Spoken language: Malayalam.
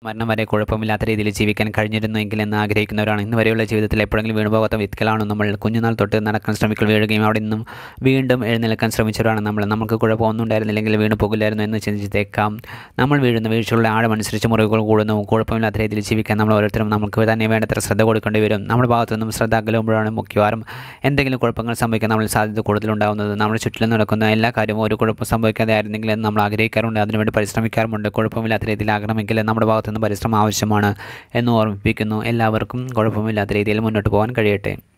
മരണം വരെ കുഴപ്പമില്ലാത്ത രീതിയിൽ ജീവിക്കാൻ കഴിഞ്ഞിരുന്നുവെങ്കിൽ എന്ന് ആഗ്രഹിക്കുന്നവരാണ് ഇന്ന് വരെയുള്ള ജീവിതത്തിൽ എപ്പോഴെങ്കിലും വീണു പോകാത്ത വ്യക്തികളാണ് നമ്മൾ കുഞ്ഞുനാൾ തൊട്ട് നടക്കാൻ ശ്രമിക്കുക വീഴുകയും അവിടെ നിന്നും വീണ്ടും എഴുന്നേൽക്കാൻ ശ്രമിച്ചവരാണ് നമ്മൾ നമുക്ക് കുഴപ്പമൊന്നും ഉണ്ടായിരുന്നില്ലെങ്കിൽ വീണു പോകില്ലായിരുന്നു എന്ന് ചിന്തിച്ചേക്കാം നമ്മൾ വീഴുന്ന വീഴ്ചകളുടെ ആഴമനുസരിച്ച് മുറിവുകൾ കൂടുന്നു കുഴപ്പമില്ലാത്ത രീതിയിൽ ജീവിക്കാൻ നമ്മൾ ഓരോരുത്തരും നമുക്ക് തന്നെ വേണ്ടത്ര ശ്രദ്ധ കൊടുക്കേണ്ടി വരും നമ്മുടെ ഭാഗത്തു നിന്നും ശ്രദ്ധ അകലുമ്പോഴാണ് മിക്കവാറും എന്തെങ്കിലും കുഴപ്പങ്ങൾ സംഭവിക്കാൻ നമ്മൾ സാധ്യത കൂടുതലുണ്ടാകുന്നത് നമ്മുടെ ചുറ്റിലും നടക്കുന്ന എല്ലാ കാര്യവും ഒരു കുഴപ്പം സംഭവിക്കാതെ ആയിരുന്നെങ്കിൽ എന്ന് നമ്മൾ ആഗ്രഹിക്കാറുണ്ട് അതിനുവേണ്ടി പരിശ്രമിക്കാറുമുണ്ട് കുഴപ്പമില്ലാത്ത രീതിയിലാകണമെങ്കിൽ നമ്മുടെ ഭാഗത്തു നിന്ന് പരിശ്രമം ആവശ്യമാണ് എന്ന് ഓർമ്മിപ്പിക്കുന്നു എല്ലാവർക്കും കുഴപ്പമില്ലാത്ത രീതിയിൽ മുന്നോട്ട് പോകാൻ കഴിയട്ടെ